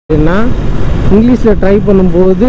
அப்படின்னா இங்கிலீஷில் ட்ரை பண்ணும்போது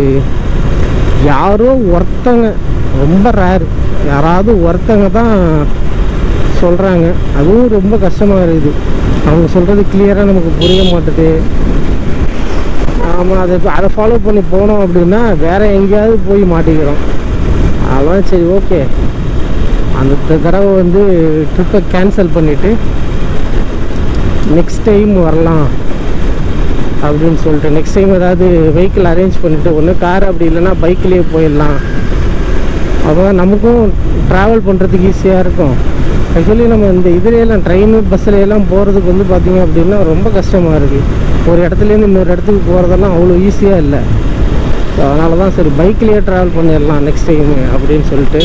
யாரோ ஒருத்தங்க ரொம்ப ரேர் யாராவது ஒருத்தங்க தான் சொல்கிறாங்க அதுவும் ரொம்ப கஷ்டமாக இருக்குது அவங்க சொல்கிறது கிளியராக நமக்கு புரிய மாட்டுது ஆமாம் அதை அதை ஃபாலோ பண்ணி போனோம் அப்படின்னா வேற எங்கேயாவது போய் மாட்டிக்கிறோம் அதெல்லாம் சரி ஓகே அந்த த- தடவை வந்து ட்ரிப்பை கேன்சல் பண்ணிவிட்டு நெக்ஸ்ட் டைம் வரலாம் அப்படின்னு சொல்லிட்டு நெக்ஸ்ட் டைம் ஏதாவது வெஹிக்கிள் அரேஞ்ச் பண்ணிவிட்டு ஒன்று கார் அப்படி இல்லைன்னா பைக்லேயே போயிடலாம் அப்போ நமக்கும் ட்ராவல் பண்ணுறதுக்கு ஈஸியாக இருக்கும் ஆக்சுவலி நம்ம இந்த இதுலையெல்லாம் ட்ரெயின் பஸ்ஸில் எல்லாம் போகிறதுக்கு வந்து பார்த்திங்க அப்படின்னா ரொம்ப கஷ்டமாக இருக்குது ஒரு இடத்துலேருந்து இன்னொரு இடத்துக்கு போகிறதெல்லாம் அவ்வளோ ஈஸியாக இல்லை ஸோ அதனால தான் சரி பைக்லேயே ட்ராவல் பண்ணிடலாம் நெக்ஸ்ட் டைம் அப்படின்னு சொல்லிட்டு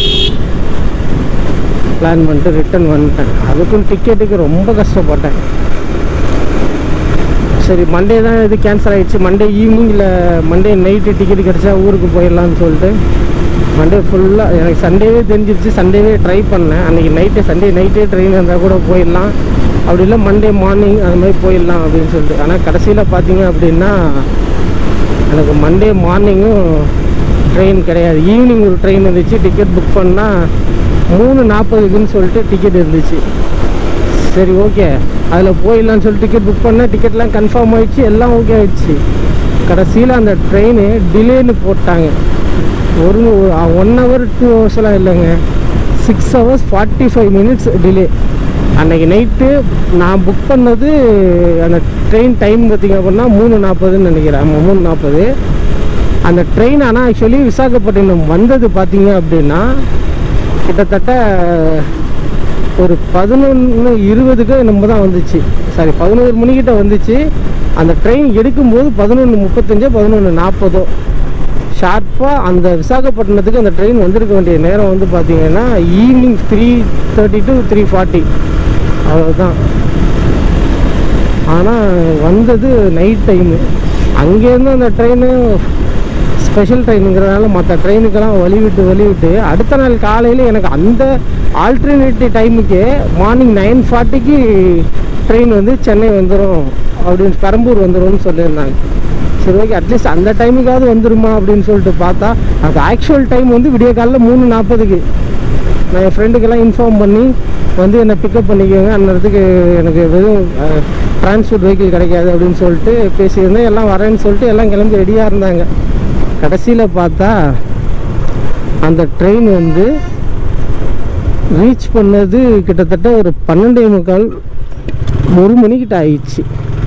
பிளான் பண்ணிட்டு ரிட்டர்ன் வந்துட்டேன் அதுக்கும் டிக்கெட்டுக்கு ரொம்ப கஷ்டப்பட்டேன் சரி மண்டே தான் இது கேன்சல் ஆகிடுச்சு மண்டே ஈவினிங் இல்லை மண்டே நைட்டு டிக்கெட் கிடச்சா ஊருக்கு போயிடலாம்னு சொல்லிட்டு மண்டே ஃபுல்லாக எனக்கு சண்டேவே தெரிஞ்சிருச்சு சண்டேவே ட்ரை பண்ணேன் அன்றைக்கி நைட்டே சண்டே நைட்டே ட்ரெயின் இருந்தால் கூட போயிடலாம் அப்படி இல்லை மண்டே மார்னிங் அது மாதிரி போயிடலாம் அப்படின்னு சொல்லிட்டு ஆனால் கடைசியில் பார்த்தீங்க அப்படின்னா எனக்கு மண்டே மார்னிங்கும் ட்ரெயின் கிடையாது ஈவினிங் ஒரு ட்ரெயின் இருந்துச்சு டிக்கெட் புக் பண்ணால் மூணு நாற்பதுக்குன்னு சொல்லிட்டு டிக்கெட் இருந்துச்சு சரி ஓகே அதில் போயிடலான்னு சொல்லிட்டு டிக்கெட் புக் பண்ணேன் டிக்கெட்லாம் கன்ஃபார்ம் ஆயிடுச்சு எல்லாம் ஓகே ஆயிடுச்சு கடைசியில் அந்த ட்ரெயின் டிலேன்னு போட்டாங்க ஒரு ஒன் ஹவர் டூ ஹவர்ஸ்லாம் இல்லைங்க six hours forty five minutes delay அன்னைக்கு நைட்டு நான் புக் பண்ணது அந்த ட்ரெயின் டைம் பார்த்திங்க அப்படின்னா மூணு நாற்பதுன்னு நினைக்கிறேன் ஆமாம் மூணு நாற்பது அந்த ட்ரெயின் ஆனால் ஆக்சுவலி விசாகப்பட்டினம் வந்தது பார்த்தீங்க அப்படின்னா கிட்டத்தட்ட ஒரு பதினொன்று இருபதுக்கு நம்ம தான் வந்துச்சு சாரி பதினோரு மணிக்கிட்ட வந்துச்சு அந்த ட்ரெயின் எடுக்கும்போது பதினொன்று முப்பத்தஞ்சோ பதினொன்று நாற்பதோ ஷார்ப்பாக அந்த விசாகப்பட்டினத்துக்கு அந்த ட்ரெயின் வந்திருக்க வேண்டிய நேரம் வந்து பார்த்தீங்கன்னா evening three thirty to three forty அவ்வளோதான் ஆனால் வந்தது நைட் டைமு அங்கேருந்து அந்த ட்ரெயின் ஸ்பெஷல் ட்ரெயினுங்கிறதுனால மற்ற ட்ரெயினுக்கெல்லாம் வழி விட்டு வழி விட்டு அடுத்த நாள் காலையில் எனக்கு அந்த ஆல்டர்னேட்டிவ் டைமுக்கே மார்னிங் நைன் ஃபார்ட்டிக்கு ட்ரெயின் வந்து சென்னை வந்துடும் அப்படின்னு பெரம்பூர் வந்துடும்னு சொல்லியிருந்தாங்க சரி ஓகே அட்லீஸ்ட் அந்த டைமுக்காவது வந்துருமா அப்படின்னு சொல்லிட்டு பார்த்தா அது ஆக்சுவல் டைம் வந்து விடிய காலைல மூணு நாற்பதுக்கு நான் என் ஃப்ரெண்டுக்கெல்லாம் இன்ஃபார்ம் பண்ணி வந்து என்னை பிக்கப் பண்ணிக்கோங்க அந்த இடத்துக்கு எனக்கு வெறும் டிரான்ஸ்போர்ட் வெஹிக்கிள் கிடைக்காது அப்படின்னு சொல்லிட்டு பேசியிருந்தேன் எல்லாம் வரேன்னு சொல்லிட்டு எல்லாம் கிளம்பி ரெடியாக இருந்தாங்க கடைசியில் பார்த்தா அந்த ட்ரெயின் வந்து ரீச் பண்ணது கிட்டத்தட்ட ஒரு பன்னெண்டே முக்கால் ஒரு மணிக்கிட்ட ஆயிடுச்சு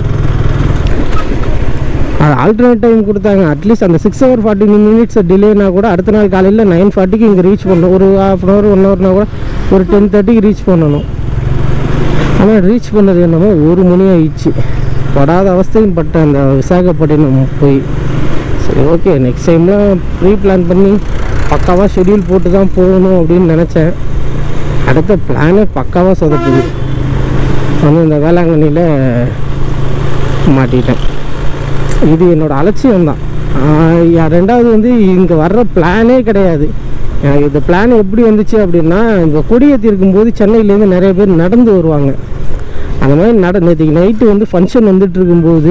அது ஆல்டர்னேட் டைம் கொடுத்தாங்க அட்லீஸ்ட் அந்த சிக்ஸ் ஹவர் ஃபார்ட்டி மினிட்ஸ் டிலேனா கூட அடுத்த நாள் காலையில் நைன் ஃபார்ட்டிக்கு இங்கே ரீச் பண்ணணும் ஒரு ஹாஃப் அன் ஹவர் ஒன் ஹவர்னா கூட ஒரு டென் தேர்ட்டிக்கு ரீச் பண்ணணும் ஆனால் ரீச் பண்ணது என்னமோ ஒரு மணி ஆயிடுச்சு படாத அவஸ்தையும் பட்டேன் அந்த விசாகப்பட்டினம் போய் சரி ஓகே நெக்ஸ்ட் டைம்லாம் ப்ரீ பிளான் பண்ணி பக்காவாக ஷெட்யூல் போட்டு தான் போகணும் அப்படின்னு நினச்சேன் அடுத்த பிளானே பக்காவாக சொதப்புது வந்து இந்த வேளாங்கண்ணியில் மாட்டிட்டேன் இது என்னோட அலட்சியம் தான் ரெண்டாவது வந்து இங்கே வர்ற பிளானே கிடையாது எனக்கு இந்த பிளான் எப்படி வந்துச்சு அப்படின்னா இந்த கொடியேற்றி இருக்கும்போது சென்னையிலேருந்து நிறைய பேர் நடந்து வருவாங்க அந்த மாதிரி நட நேற்றுக்கு நைட்டு வந்து ஃபங்க்ஷன் வந்துட்டு இருக்கும்போது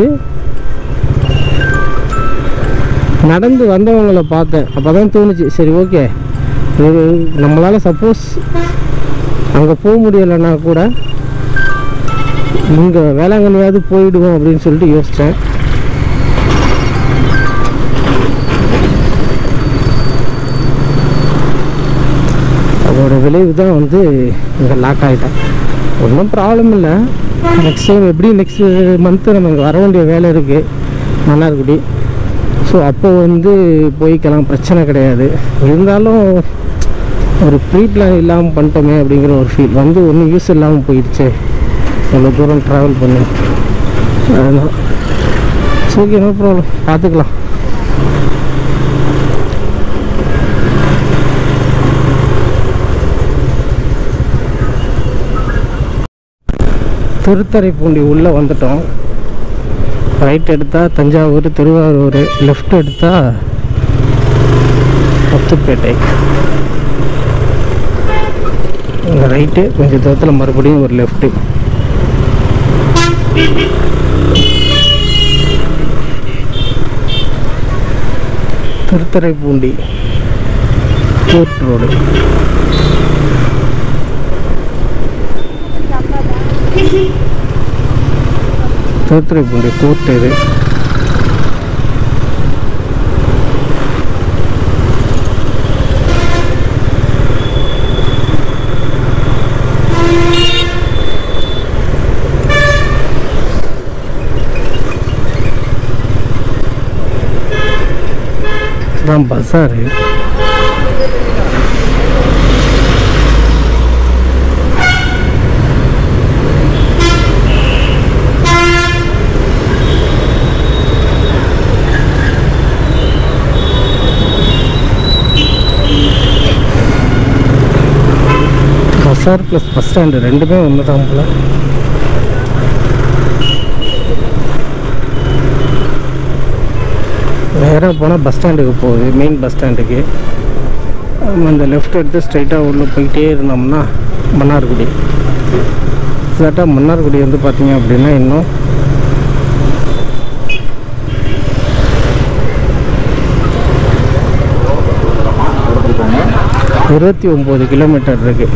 நடந்து வந்தவங்கள பார்த்தேன் அப்போ தான் தோணுச்சு சரி ஓகே இது நம்மளால் சப்போஸ் அங்கே போக முடியலைன்னா கூட இங்கே வேளாங்கண்ணியாவது போயிடுவோம் அப்படின்னு சொல்லிட்டு யோசித்தேன் அதோட விளைவு தான் வந்து இங்கே லாக் ஆகிட்டேன் ஒன்றும் ப்ராப்ளம் இல்லை நெக்ஸ்ட் டைம் எப்படி நெக்ஸ்ட் மந்த்து நமக்கு வர வேண்டிய வேலை இருக்குது மன்னார்குடி ஸோ அப்போ வந்து போய்க்கலாம் பிரச்சனை கிடையாது இருந்தாலும் ஒரு ப்ரீ பிளான் இல்லாமல் பண்ணிட்டோமே அப்படிங்கிற ஒரு ஃபீல் வந்து ஒன்றும் யூஸ் இல்லாமல் போயிடுச்சு இவ்வளோ தூரம் ட்ராவல் பண்ணி அதுதான் ஓகே நோ ப்ராப்ளம் பார்த்துக்கலாம் திருத்தரைப்பூண்டி உள்ளே வந்துட்டோம் ரைட் எடுத்தால் தஞ்சாவூர் திருவாரூர் லெஃப்ட் எடுத்தால் முத்துப்பேட்டை இங்கே ரைட்டு கொஞ்சம் தூரத்தில் மறுபடியும் ஒரு left Thiruthuraipoondi court road Thiruthuraipoondi court இது அதான் பஸாரு பஸார் ப்ளஸ் பஸ் ஸ்டாண்டு ரெண்டுமே ஒன்று தான் போல நேராக போனால் பஸ் ஸ்டாண்டுக்கு போகுது மெயின் பஸ் ஸ்டாண்டுக்கு நம்ம இந்த லெஃப்ட் எடுத்து ஸ்ட்ரைட்டாக உள்ளே போயிட்டே இருந்தோம்னா மன்னார்குடி எக்ஸாக்டாக மன்னார்குடி வந்து பார்த்தீங்க அப்படின்னா இன்னும் இருபத்தி ஒம்பது கிலோமீட்டர் இருக்கு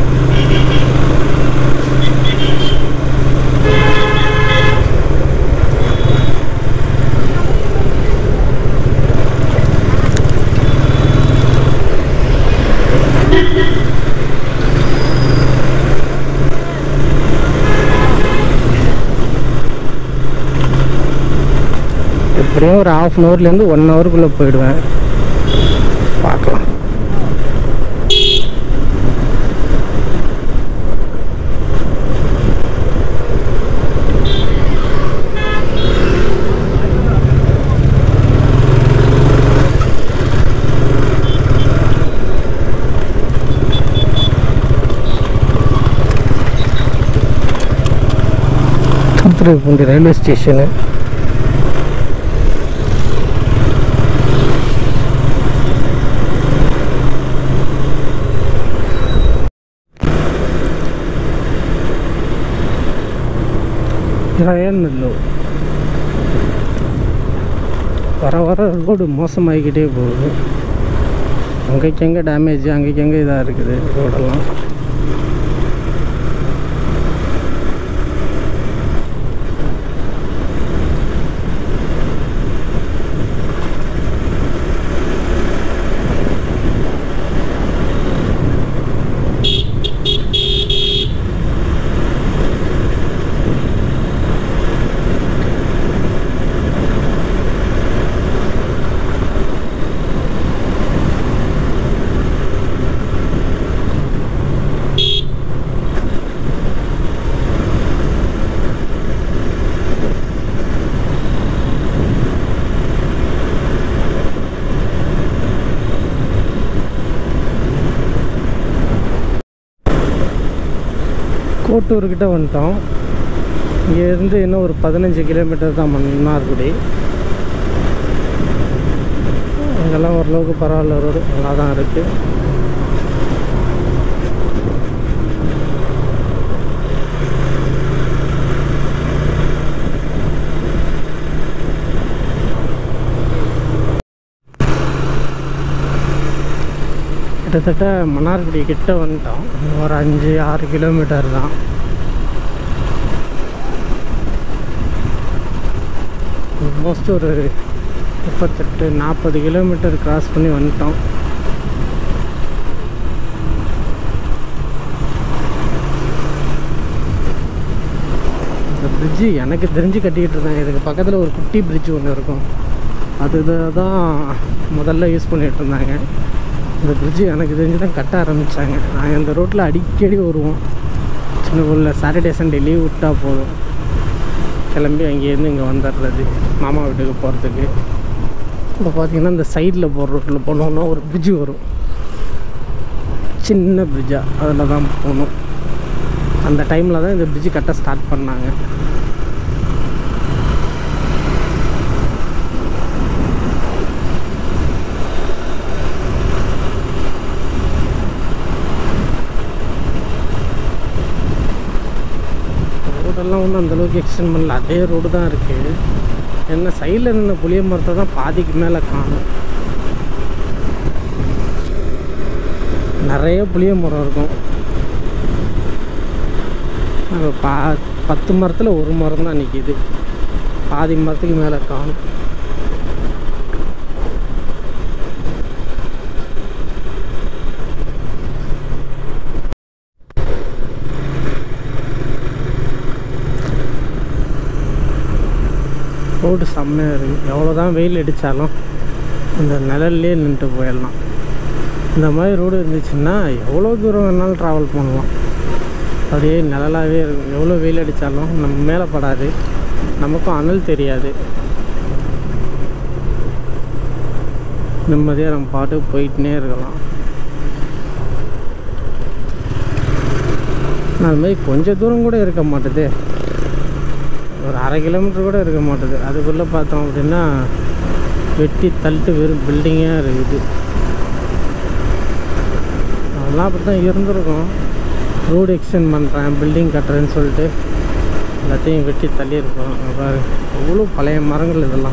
எப்படியும் ஒரு ஹாஃப் அன் ஹவர்லேருந்து ஒன் ஹவருக்குள்ளே போயிடுவேன் பார்க்கலாம் தூத்துக்குடி ரயில்வே ஸ்டேஷனு ரயநல்லூர் வர வர ரோடு மோசமாகிக்கிட்டே போகுது அங்கேக்கு எங்கே டேமேஜ் அங்கேக்கு எங்கே இதாக இருக்குது ரோடெல்லாம் கோட்டூர்கிட்ட வந்துட்டோம் இங்கேருந்து இன்னும் ஒரு பதினஞ்சு கிலோமீட்டர் தான் மன்னார்குடி அங்கெல்லாம் ஓரளவுக்கு பரவாயில்ல ரோடு நல்லா தான் இருக்குது கிட்டத்தட்ட மன்னார்குடி கிட்ட வந்துட்டோம் இன்னும் ஒரு அஞ்சு ஆறு கிலோமீட்டர் தான் ஆல்மோஸ்ட் ஒரு முப்பத்தெட்டு நாற்பது கிலோமீட்டர் கிராஸ் பண்ணி வந்துட்டோம் இந்த பிரிட்ஜு எனக்கு தெரிஞ்சு கட்டிக்கிட்டு இருந்தாங்க இதுக்கு பக்கத்தில் ஒரு குட்டி பிரிட்ஜ் ஒன்று இருக்கும் அது தான் முதல்ல யூஸ் பண்ணிகிட்டு இருந்தாங்க இந்த பிரிட்ஜு எனக்கு தெரிஞ்சு தான் கட்ட ஆரம்பித்தாங்க நாங்கள் இந்த ரோட்டில் அடிக்கடி வருவோம் சின்ன ஊரில் சாட்டர்டே சண்டே லீவ் விட்டால் போதும் கிளம்பி அங்கேருந்து இங்கே வந்துடுறது மாமா வீட்டுக்கு போகிறதுக்கு இப்போ பார்த்தீங்கன்னா இந்த சைடில் போகிற ரோட்டில் போனோம்னா ஒரு பிரிட்ஜு வரும் சின்ன பிரிட்ஜாக அதில் தான் போகணும் அந்த டைமில் தான் இந்த பிரிட்ஜு கட்ட ஸ்டார்ட் பண்ணாங்க ரோடெல்லாம் ஒன்றும் அந்தளவுக்கு எக்ஸ்டெண்ட் பண்ணல அதே ரோடு தான் இருக்குது என்ன சைடில் நின்ன புளிய மரத்தை தான் பாதிக்கு மேலே காணும் நிறைய புளிய மரம் இருக்கும் அது பா பத்து மரத்தில் ஒரு மரம் தான் நிற்கிது பாதி மரத்துக்கு மேலே காணும் ரோடு செம்மையாக இருக்குது எவ்வளோ தான் வெயில் அடித்தாலும் இந்த நிழல்லே நின்றுட்டு போயிடலாம் இந்த மாதிரி ரோடு இருந்துச்சுன்னா எவ்வளோ தூரம் வேணாலும் ட்ராவல் பண்ணலாம் அப்படியே நிழலாகவே இருக்கும் எவ்வளோ வெயில் அடித்தாலும் நம்ம மேலே படாது நமக்கும் அனல் தெரியாது நிம்மதியாக நம்ம பாட்டுக்கு போயிட்டுனே இருக்கலாம் அது மாதிரி கொஞ்சம் தூரம் கூட இருக்க மாட்டுது ஒரு அரை கிலோமீட்டர் கூட இருக்க மாட்டுது அதுக்குள்ளே பார்த்தோம் அப்படின்னா வெட்டி தள்ளிட்டு வெறும் பில்டிங்காக இருக்குது அதெல்லாம் அப்படி தான் இருந்திருக்கும் ரோடு எக்ஸ்டெண்ட் பண்ணுறேன் பில்டிங் கட்டுறேன்னு சொல்லிட்டு எல்லாத்தையும் வெட்டி தள்ளியிருக்கோம் அங்க பாரு எவ்வளோ பழைய மரங்கள் இதெல்லாம்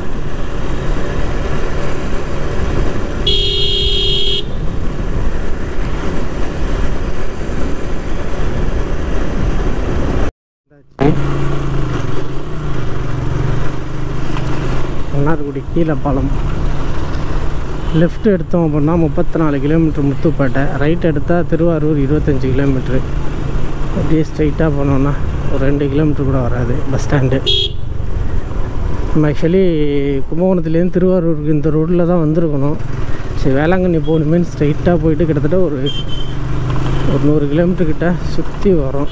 மன்னார்குடி கீழே பாலம் லெஃப்ட் எடுத்தோம் அப்படின்னா முப்பத்தி நாலு கிலோமீட்டர் முத்துப்பேட்டை ரைட் எடுத்தால் திருவாரூர் இருபத்தஞ்சி கிலோமீட்ரு அப்படியே ஸ்ட்ரைட்டாக போனோன்னா ஒரு ரெண்டு கிலோமீட்டர் கூட வராது பஸ் ஸ்டாண்டு நம்ம ஆக்சுவலி கும்பகோணத்துலேருந்து திருவாரூருக்கு இந்த ரோட்டில் தான் வந்திருக்கணும் சரி வேளாங்கண்ணி போகணுமே ஸ்ட்ரைட்டாக போயிட்டு கிட்டத்தட்ட ஒரு ஒரு நூறு கிலோமீட்டர் கிட்ட சுற்றி வரோம்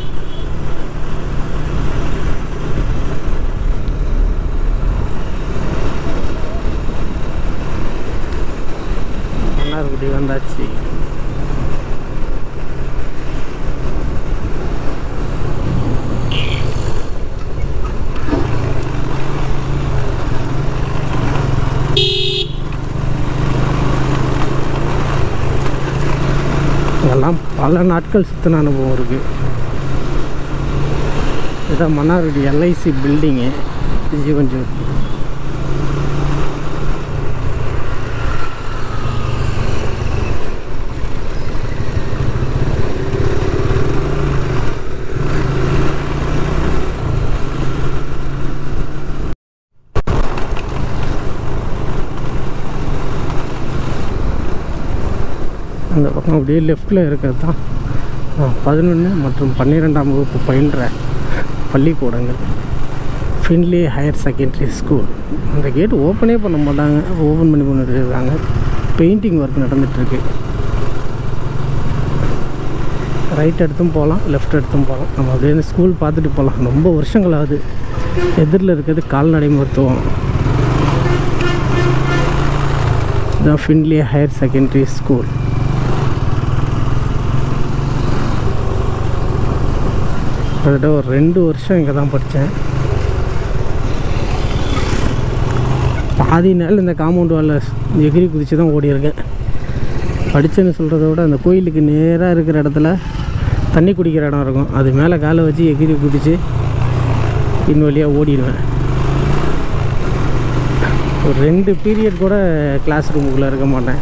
மன்னார்குடி வந்தாச்சு இதெல்லாம் பல நாட்கள் சுற்றின அனுபவம் இருக்குது இதான் மன்னார்குடி எல்ஐசி பில்டிங்கு ஜீவன் ஜோதி அந்த பக்கம் அப்படியே லெஃப்டில் இருக்கிறது தான் பதினொன்று மற்றும் பன்னிரெண்டாம் வகுப்பு பயின்ற பள்ளிக்கூடங்கள் ஃபின்லி ஹையர் செகண்டரி ஸ்கூல் அந்த கேட் ஓப்பனே பண்ண மாட்டாங்க ஓப்பன் பண்ணி பண்ணிட்டு இருக்காங்க பெயிண்டிங் ஒர்க் நடந்துகிட்ருக்கு ரைட் எடுத்தும் போகலாம் லெஃப்ட் எடுத்தும் போகலாம் நம்ம அப்படியே இந்த ஸ்கூல் பார்த்துட்டு போகலாம் ரொம்ப வருஷங்கள் ஆகுது எதிரில் இருக்கிறது கால்நடை மருத்துவம் the Finlay higher secondary school கிட்டத்தட்ட ஒரு ரெண்டு வருஷம் இங்கே தான் படித்தேன் பாதி நாள் இந்த காம்பவுண்ட் வாலில் எகிரி குதித்து தான் ஓடியிருக்கேன் படித்தேன்னு சொல்கிறத விட அந்த கோயிலுக்கு நேராக இருக்கிற இடத்துல தண்ணி குடிக்கிற இடம் இருக்கும் அது மேலே காலை வச்சு எகிரி குதித்து பின் வழியாக ஓடிடுவேன் ஒரு ரெண்டு பீரியட் கூட கிளாஸ் ரூமுக்குள்ளே இருக்க மாட்டேன்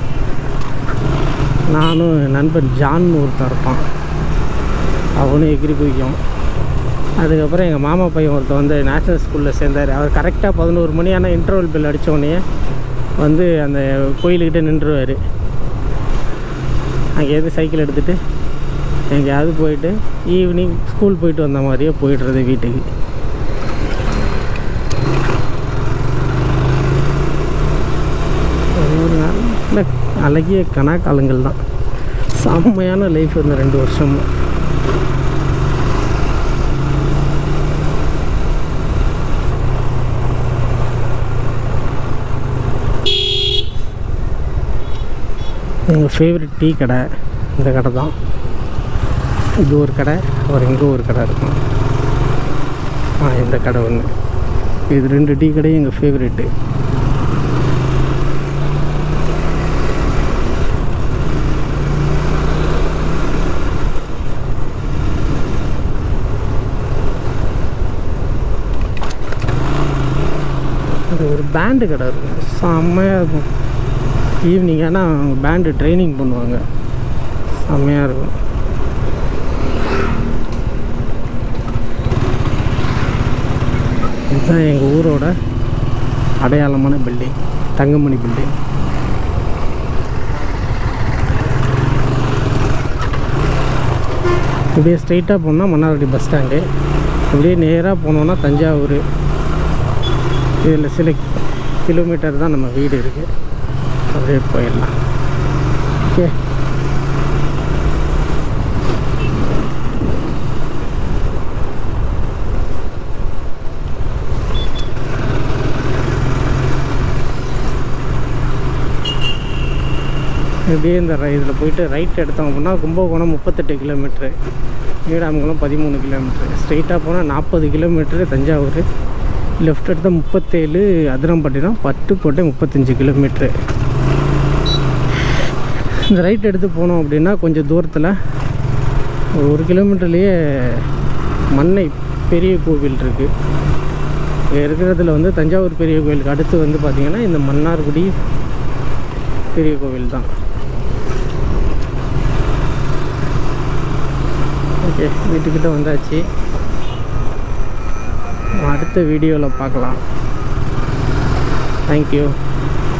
நானும் என் நண்பன் ஜான்னு ஒருத்தன் இருப்பான் அவனும் எகிரி குதிக்கும் அதுக்கப்புறம் எங்கள் மாமா பையன் ஒருத்தர் வந்து நேஷனல் ஸ்கூலில் சேர்ந்தார் அவர் கரெக்டாக பதினோரு மணி ஆனால் இன்டர்வல் பில் அடித்த உடனே வந்து அந்த கோயிலுக்கிட்ட நின்றுவார் அங்கேருந்து சைக்கிள் எடுத்துகிட்டு எங்கேயாவது போயிட்டு ஈவினிங் ஸ்கூல் போயிட்டு வந்த மாதிரியே போயிடுறது வீட்டுக்கு ஒரு நல்ல அழகிய கனா காலங்கள் தான் செம்மையான லைஃப் இந்த ரெண்டு வருஷமும் எங்கள் ஃபேவரட் டீ கடை இந்த கடை தான் இது ஒரு கடை அப்புறம் இங்கே ஒரு கடை இருக்கும் ஆ இந்த கடை ஒன்று இது ரெண்டு டீ கடையும் எங்கள் ஃபேவரெட்டு அது ஒரு பேண்டு கடை இருக்கும் செம்மையாக இருக்கும் ஈவினிங் ஆனால் பேண்டு ட்ரைனிங் பண்ணுவாங்க செம்மையாக இருக்கும் இதுதான் எங்கள் ஊரோட அடையாளமான பில்டிங் தங்கமணி பில்டிங் இப்படியே ஸ்ட்ரைட்டாக போனால் மன்னார்குடி பஸ் ஸ்டாண்டு அப்படியே நேராக போனோன்னா தஞ்சாவூர் இதில் சில கிலோமீட்டர் தான் நம்ம வீடு இருக்குது அப்படியே போயிடலாம் ஓகே இப்படியே இந்த இதில் போயிட்டு ரைட் எடுத்தோம் அப்படின்னா கும்பகோணம் முப்பத்தெட்டு கிலோமீட்ரு நீடாமங்கலம் பதிமூணு கிலோமீட்ரு ஸ்ட்ரைட்டாக போனால் நாற்பது கிலோமீட்ரு தஞ்சாவூர் லெஃப்ட் எடுத்தால் முப்பத்தேழு அதிரம்பட்டினம் பட்டுக்கோட்டை முப்பத்தஞ்சு கிலோமீட்ரு இந்த ரைட் எடுத்து போனோம் அப்படின்னா கொஞ்சம் தூரத்தில் ஒரு ஒரு கிலோமீட்டர்லேயே மண்ணை பெரிய கோவில் இருக்குது இங்கே இருக்கிறதுல வந்து தஞ்சாவூர் பெரிய கோவிலுக்கு அடுத்து வந்து பார்த்திங்கன்னா இந்த மன்னார்குடி பெரிய கோவில் தான் ஓகே வீட்டுக்கிட்ட வந்தாச்சு அடுத்த வீடியோவில் பார்க்கலாம் தேங்க்யூ